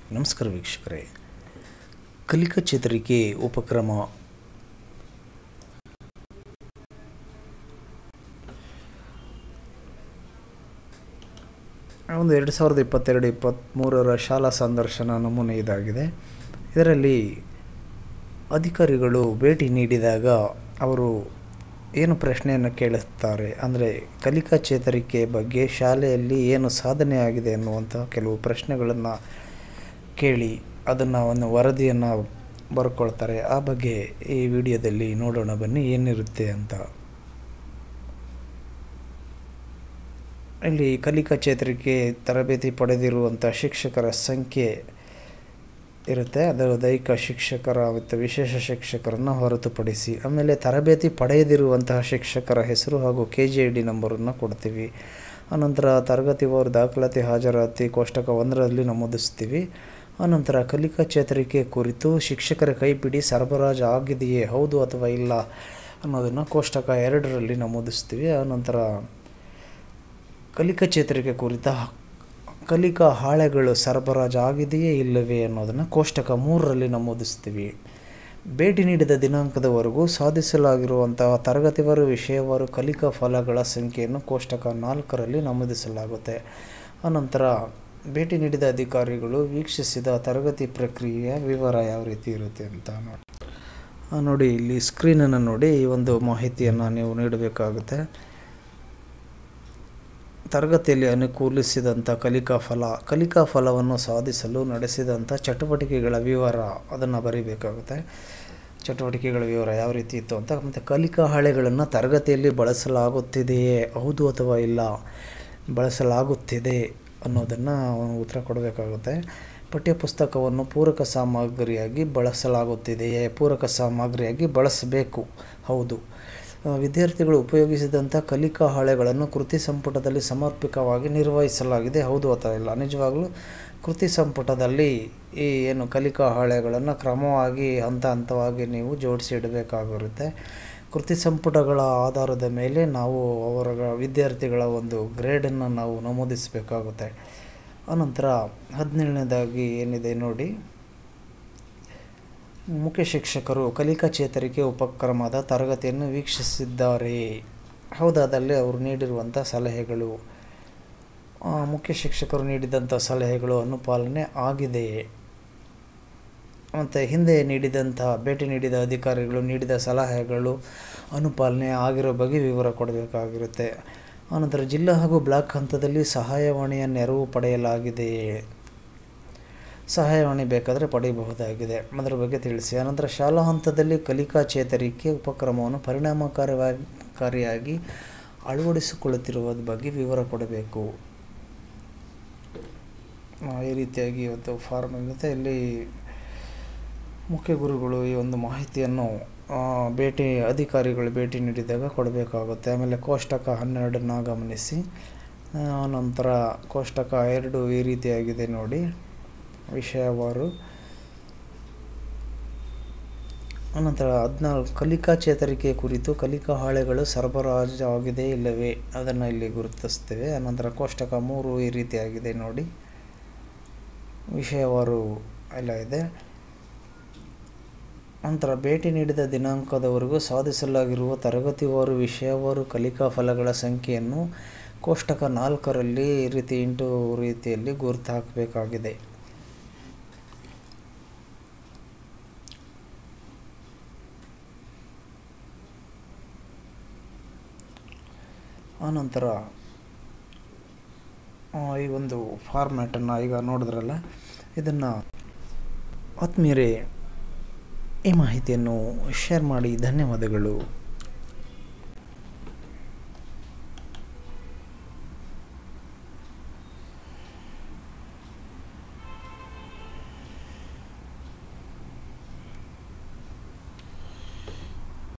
ನಮಸ್ಕಾರ ವೀಕ್ಷಕರೇ ಕಲಿಕಾ ಚೇತರಿಕೆ ಉಪಕ್ರಮ ಒಂದು ಎರಡು ಸಾವಿರದ ಇಪ್ಪತ್ತೆರಡು ಇಪ್ಪತ್ತ್ಮೂರರ ಶಾಲಾ ಸಂದರ್ಶನ ನಮೂನೆ ಇದಾಗಿದೆ ಇದರಲ್ಲಿ ಅಧಿಕಾರಿಗಳು ಭೇಟಿ ನೀಡಿದಾಗ ಅವರು ಏನು ಪ್ರಶ್ನೆಯನ್ನು ಕೇಳುತ್ತಾರೆ ಅಂದರೆ ಕಲಿಕಾ ಚೇತರಿಕೆ ಬಗ್ಗೆ ಶಾಲೆಯಲ್ಲಿ ಏನು ಸಾಧನೆ ಆಗಿದೆ ಅನ್ನುವಂಥ ಕೆಲವು ಪ್ರಶ್ನೆಗಳನ್ನು ಕೇಳಿ ಅದನ್ನು ಒಂದು ವರದಿಯನ್ನು ಬರ್ಕೊಳ್ತಾರೆ ಆ ಬಗ್ಗೆ ಈ ವಿಡಿಯೋದಲ್ಲಿ ನೋಡೋಣ ಬನ್ನಿ ಏನಿರುತ್ತೆ ಅಂತ ಇಲ್ಲಿ ಕಲಿಕಾ ಚೇತರಿಕೆ ತರಬೇತಿ ಪಡೆದಿರುವಂಥ ಶಿಕ್ಷಕರ ಸಂಖ್ಯೆ ಇರುತ್ತೆ ಅದರ ದೈಹಿಕ ಶಿಕ್ಷಕರ ಮತ್ತು ವಿಶೇಷ ಶಿಕ್ಷಕರನ್ನು ಹೊರತುಪಡಿಸಿ ಆಮೇಲೆ ತರಬೇತಿ ಪಡೆಯದಿರುವಂತಹ ಶಿಕ್ಷಕರ ಹೆಸರು ಹಾಗೂ ಕೆ ಜಿ ಐ ಡಿ ನಂಬರನ್ನು ಕೊಡ್ತೀವಿ ಆನಂತರ ತರಗತಿವಾರು ದಾಖಲಾತಿ ಹಾಜರಾತಿ ಕೋಷ್ಟಕ ಒಂದರಲ್ಲಿ ನಮೂದಿಸ್ತೀವಿ ಆನಂತರ ಕಲಿಕಾ ಚೇತರಿಕೆ ಕುರಿತು ಶಿಕ್ಷಕರ ಕೈಪಿಡಿ ಸರಬರಾಜು ಆಗಿದೆಯೇ ಹೌದು ಅಥವಾ ಇಲ್ಲ ಅನ್ನೋದನ್ನು ಕೋಷ್ಟಕ ಎರಡರಲ್ಲಿ ನಮೂದಿಸ್ತೀವಿ ಆನಂತರ ಕಲಿಕಾ ಚೇತರಿಕೆ ಕುರಿತ ಕಲಿಕಾ ಹಾಳೆಗಳು ಸರಬರಾಜು ಆಗಿದೆಯೇ ಇಲ್ಲವೇ ಅನ್ನೋದನ್ನು ಕೋಷ್ಟಕ ಮೂರರಲ್ಲಿ ನಮೂದಿಸ್ತೀವಿ ಭೇಟಿ ನೀಡಿದ ದಿನಾಂಕದವರೆಗೂ ಸಾಧಿಸಲಾಗಿರುವಂತಹ ತರಗತಿವಾರು ವಿಷಯವಾರು ಕಲಿಕಾ ಫಲಗಳ ಸಂಖ್ಯೆಯನ್ನು ಕೋಷ್ಟಕ ನಾಲ್ಕರಲ್ಲಿ ನಮೂದಿಸಲಾಗುತ್ತೆ ಆನಂತರ ಭೇಟಿ ನೀಡಿದ ಅಧಿಕಾರಿಗಳು ವೀಕ್ಷಿಸಿದ ತರಗತಿ ಪ್ರಕ್ರಿಯೆಯ ವಿವರ ಯಾವ ರೀತಿ ಇರುತ್ತೆ ಅಂತ ನೋಡಿ ನೋಡಿ ಇಲ್ಲಿ ಸ್ಕ್ರೀನನ್ನು ನೋಡಿ ಈ ಒಂದು ಮಾಹಿತಿಯನ್ನು ನೀವು ನೀಡಬೇಕಾಗುತ್ತೆ ತರಗತಿಯಲ್ಲಿ ಅನುಕೂಲಿಸಿದಂಥ ಕಲಿಕಾ ಫಲ ಕಲಿಕಾ ಫಲವನ್ನು ಸಾಧಿಸಲು ನಡೆಸಿದಂಥ ಚಟುವಟಿಕೆಗಳ ವಿವರ ಅದನ್ನು ಬರೀಬೇಕಾಗುತ್ತೆ ಚಟುವಟಿಕೆಗಳ ವಿವರ ಯಾವ ರೀತಿ ಇತ್ತು ಅಂತ ಮತ್ತು ಕಲಿಕಾ ಹಾಳೆಗಳನ್ನು ತರಗತಿಯಲ್ಲಿ ಬಳಸಲಾಗುತ್ತಿದೆಯೇ ಹೌದು ಅಥವಾ ಇಲ್ಲ ಬಳಸಲಾಗುತ್ತಿದೆ ಅನ್ನೋದನ್ನು ಉತ್ತರ ಕೊಡಬೇಕಾಗುತ್ತೆ ಪಠ್ಯಪುಸ್ತಕವನ್ನು ಪೂರಕ ಸಾಮಗ್ರಿಯಾಗಿ ಬಳಸಲಾಗುತ್ತಿದೆಯೇ ಪೂರಕ ಸಾಮಗ್ರಿಯಾಗಿ ಬಳಸಬೇಕು ಹೌದು ವಿದ್ಯಾರ್ಥಿಗಳು ಉಪಯೋಗಿಸಿದಂಥ ಕಲಿಕಾ ಹಾಳೆಗಳನ್ನು ಕೃತಿ ಸಂಪುಟದಲ್ಲಿ ಸಮರ್ಪಕವಾಗಿ ನಿರ್ವಹಿಸಲಾಗಿದೆ ಹೌದು ಅಥವಾ ಇಲ್ಲ ನಿಜವಾಗಲೂ ಕೃತಿ ಸಂಪುಟದಲ್ಲಿ ಈ ಏನು ಕಲಿಕಾ ಹಾಳೆಗಳನ್ನು ಕ್ರಮವಾಗಿ ಹಂತ ಹಂತವಾಗಿ ನೀವು ಜೋಡಿಸಿ ಇಡಬೇಕಾಗಿರುತ್ತೆ ಕೃತಿ ಸಂಪುಟಗಳ ಆಧಾರದ ಮೇಲೆ ನಾವು ಅವರ ವಿದ್ಯಾರ್ಥಿಗಳ ಒಂದು ಗ್ರೇಡನ್ನು ನಾವು ನಮೂದಿಸಬೇಕಾಗುತ್ತೆ ಆನಂತರ ಹದಿನೇಳನೇದಾಗಿ ಏನಿದೆ ನೋಡಿ ಮುಖ್ಯ ಶಿಕ್ಷಕರು ಕಲಿಕಾ ಚೇತರಿಕೆ ಉಪಕ್ರಮದ ತರಗತಿಯನ್ನು ವೀಕ್ಷಿಸಿದ್ದಾರೆ ಹೌದಾದಲ್ಲಿ ಅವರು ನೀಡಿರುವಂಥ ಸಲಹೆಗಳು ಮುಖ್ಯ ಶಿಕ್ಷಕರು ನೀಡಿದಂಥ ಸಲಹೆಗಳು ಅನುಪಾಲನೆ ಆಗಿದೆಯೇ ಮತ್ತು ಹಿಂದೆ ನೀಡಿದಂಥ ಭೇಟಿ ನೀಡಿದ ಅಧಿಕಾರಿಗಳು ನೀಡಿದ ಸಲಹೆಗಳು ಅನುಪಾಲನೆ ಆಗಿರೋ ಬಗ್ಗೆ ವಿವರ ಕೊಡಬೇಕಾಗಿರುತ್ತೆ ಆನಂತರ ಜಿಲ್ಲಾ ಹಾಗೂ ಬ್ಲಾಕ್ ಹಂತದಲ್ಲಿ ಸಹಾಯವಾಣಿಯ ನೆರವು ಪಡೆಯಲಾಗಿದೆಯೇ ಸಹಾಯವಾಣಿ ಬೇಕಾದರೆ ಪಡೆಯಬಹುದಾಗಿದೆ ಅದರ ಬಗ್ಗೆ ತಿಳಿಸಿ ಆನಂತರ ಶಾಲಾ ಹಂತದಲ್ಲಿ ಕಲಿಕಾ ಚೇತರಿಕೆ ಉಪಕ್ರಮವನ್ನು ಪರಿಣಾಮಕಾರಿಯಾಗಿ ಕಾರಿಯಾಗಿ ಅಳವಡಿಸಿಕೊಳ್ಳುತ್ತಿರುವ ಬಗ್ಗೆ ವಿವರ ಕೊಡಬೇಕು ಈ ರೀತಿಯಾಗಿ ಒಂದು ಫಾರ್ಮ್ ಇರುತ್ತೆ ಇಲ್ಲಿ ಮುಖ್ಯ ಗುರುಗಳು ಈ ಒಂದು ಮಾಹಿತಿಯನ್ನು ಭೇಟಿ ಅಧಿಕಾರಿಗಳು ಭೇಟಿ ನೀಡಿದಾಗ ಕೊಡಬೇಕಾಗುತ್ತೆ ಆಮೇಲೆ ಕೋಷ್ಟಕ ಹನ್ನೆರಡನ್ನು ಗಮನಿಸಿ ನಂತರ ಕೋಷ್ಟಕ ಎರಡು ಈ ರೀತಿಯಾಗಿದೆ ನೋಡಿ ವಿಷಯವಾರು ಅನಂತರ ಹದಿನಾಲ್ಕು ಕಲಿಕಾ ಚೇತರಿಕೆ ಕುರಿತು ಕಲಿಕಾ ಹಾಳೆಗಳು ಸರಬರಾಜು ಆಗಿದೆ ಇಲ್ಲವೇ ಅದನ್ನು ಇಲ್ಲಿ ಗುರುತಿಸ್ತೇವೆ ಅನಂತರ ಕೋಷ್ಟಕ ಮೂರು ಈ ರೀತಿಯಾಗಿದೆ ನೋಡಿ ವಿಷಯವಾರು ಎಲ್ಲ ಇದೆ ನಂತರ ಭೇಟಿ ನೀಡಿದ ದಿನಾಂಕದವರೆಗೂ ಸಾಧಿಸಲಾಗಿರುವ ತರಗತಿವಾರು ವಿಷಯವಾರು ಕಲಿಕಾ ಫಲಗಳ ಸಂಖ್ಯೆಯನ್ನು ಕೋಷ್ಟಕ ನಾಲ್ಕರಲ್ಲಿ ಈ ರೀತಿ ಇಂಟು ರೀತಿಯಲ್ಲಿ ಗುರುತು ಹಾಕಬೇಕಾಗಿದೆ ಆನಂತರ ಈ ಒಂದು ಫಾರ್ಮ್ಯಾಟನ್ನು ಈಗ ನೋಡಿದ್ರಲ್ಲ ಇದನ್ನು ಆತ್ಮೀಯರೇ ಈ ಮಾಹಿತಿಯನ್ನು ಶೇರ್ ಮಾಡಿ ಧನ್ಯವಾದಗಳು